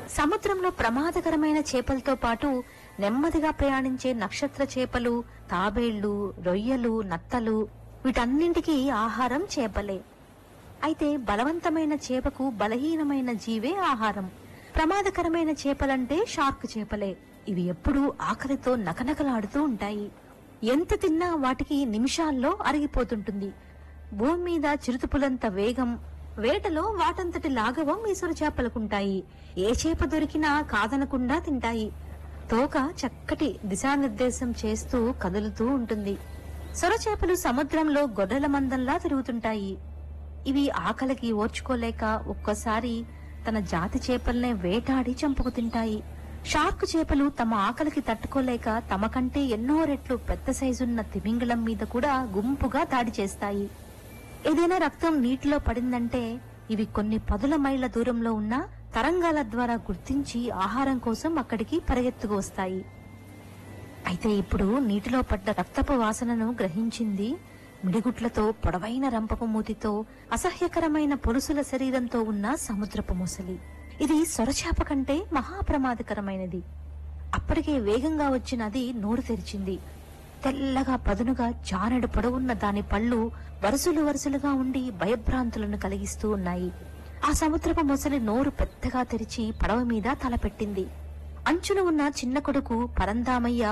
సముద్రంలో ప్రమాదకరమైన చేపలతో పాటు నెమ్మదిగా ప్రయాణించే నక్షత్ర చేపలు తాబేళ్లు రొయ్యలు నత్తలు వీటన్నింటికీ ఆహారం చేపలే అయితే బలవంతమైన చేపకు బలహీనమైన జీవే ఆహారం ప్రమాదకరమైన చేపలంటే షార్క్ చేపలే ఇవి ఎప్పుడూ ఆకలితో నకనకలాడుతూ ఉంటాయి ఎంత తిన్నా వాటికి నిమిషాల్లో అరిగిపోతుంటుంది భూమి మీద చిరుతుపులంత వేగం వేటలో వాటంతటి లాఘవం ఈశ్వర చేపలకుంటాయి ఏ చేప దొరికినా కాదనకుండా తింటాయి తోక చక్కటి దిశానిర్దేశం చేస్తూ కదులుతూ ఉంటుంది సొరచేపలు సముద్రంలో గొర్రెల మందంలా తిరుగుతుంటాయి ఇవి ఆకలికి ఓర్చుకోలేక ఒక్కోసారి తన జాతి చేపల్నే వేటాడి చంపుకు తింటాయి షార్క్ చేపలు తమ ఆకలికి తట్టుకోలేక తమ కంటే ఎన్నో రెట్లు పెద్ద సైజున్న తిమింగళం మీద కూడా గుంపుగా దాడి చేస్తాయి ఏదైనా రక్తం నీటిలో పడిందంటే ఇవి కొన్ని పదుల మైళ్ళ దూరంలో ఉన్న తరంగాల ద్వారా గుర్తించి ఆహారం కోసం అక్కడికి పరిగెత్తుకు వస్తాయి అయితే ఇప్పుడు నీటిలో పడ్డ రక్తపు వాసనను గ్రహించింది మిడిగుట్లతో పొడవైన రంపపు మూతితో అసహ్యకరమైన పొలుసుల శరీరంతో ఉన్న సముద్రపు మొసలి ఇది సొరచేప కంటే మహాప్రమాదకరమైనది అప్పటికే వేగంగా వచ్చిన అది నోరు తెరిచింది తెల్లగా పదునుగా జానెడు పొడవున్న దాని పళ్ళు వరుసలు వరుసలుగా ఉండి భయభ్రాంతులను కలిగిస్తూ ఉన్నాయి ఆ సముద్రపు మొసలి నోరు పెద్దగా తెరిచి పడవ మీద తలపెట్టింది అంచున ఉన్న చిన్న కొడుకు పరందామయ్య